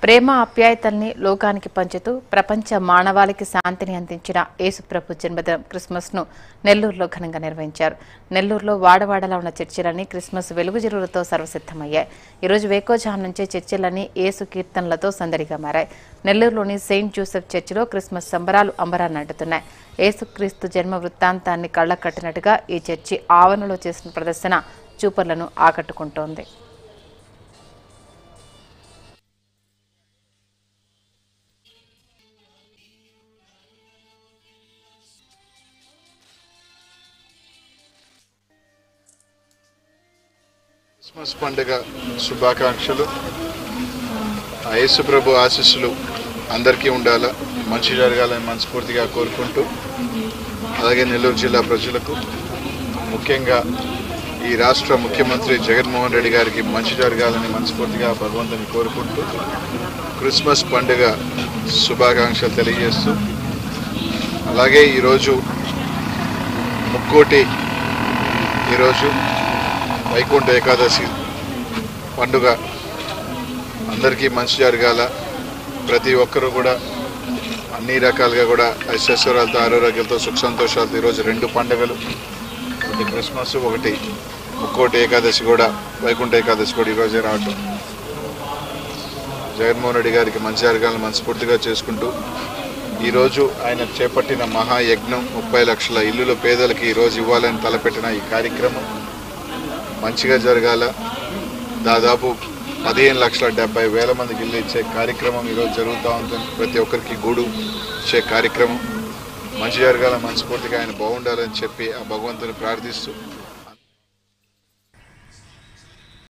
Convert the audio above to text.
ప్రేమ ఆప్యాయతల్ని లోకానికి పంచుతూ ప్రపంచ మానవాళికి శాంతిని అందించిన యేసుప్రభు జన్మదినం క్రిస్మస్ ను నెల్లూరులో ఘనంగా నిర్వహించారు నెల్లూరులో వాడవాడలా ఉన్న చర్చిలన్నీ క్రిస్మస్ వెలుగుజిరులతో సర్వసిద్ధమయ్యాయి ఈరోజు వేకోజాం నుంచే చర్చిలన్నీ యేసు కీర్తనలతో సందడిగా మారాయి నెల్లూరులోని సెయింట్ జోసెఫ్ చర్చిలో క్రిస్మస్ సంబరాలు అంబరాన్ని అంటున్నాయి యేసుక్రీస్తు జన్మ వృత్తాంతాన్ని కళ్ళకు కట్టినట్టుగా ఈ చర్చి ఆవరణలో చేసిన ప్రదర్శన చూపర్లను ఆకట్టుకుంటోంది క్రిస్మస్ పండుగ శుభాకాంక్షలు ఆ యేసు ప్రభు ఆశీస్సులు అందరికీ ఉండాలా మంచి జరగాలని మనస్ఫూర్తిగా కోరుకుంటూ అలాగే నెల్లూరు జిల్లా ప్రజలకు ముఖ్యంగా ఈ రాష్ట్ర ముఖ్యమంత్రి జగన్మోహన్ రెడ్డి గారికి మంచి జరగాలని మనస్ఫూర్తిగా భగవంతుని కోరుకుంటూ క్రిస్మస్ పండుగ శుభాకాంక్షలు తెలియజేస్తూ అలాగే ఈరోజు ముక్కోటి ఈరోజు వైకుంఠ ఏకాదశి పండుగ అందరికీ మంచి జరగాల ప్రతి ఒక్కరూ కూడా అన్ని రకాలుగా కూడా ఐశ్వర్యాలతో ఆరోగ్యాలతో సుఖ సంతోషాలతో ఈరోజు రెండు పండుగలు ఒకటి క్రిస్మస్ ఒకటి ముక్కోటి ఏకాదశి కూడా వైకుంఠ ఏకాదశి కూడా ఈరోజే రావటం జగన్మోహన్ రెడ్డి గారికి మంచి జరగాలని మనస్ఫూర్తిగా చేసుకుంటూ ఈరోజు ఆయన చేపట్టిన మహాయజ్ఞం ముప్పై లక్షల ఇల్లుల పేదలకి ఈరోజు ఇవ్వాలని తలపెట్టిన ఈ కార్యక్రమం మంచిగా జరగాల దాదాపు పదిహేను లక్షల డెబ్బై వేల మందికి ఇల్లు ఇచ్చే కార్యక్రమం ఈరోజు జరుగుతూ ఉంటుంది ప్రతి ఒక్కరికి గూడు ఇచ్చే కార్యక్రమం మంచి జరగాల మనస్ఫూర్తిగా ఆయన బాగుండాలని చెప్పి ఆ భగవంతుని ప్రార్థిస్తూ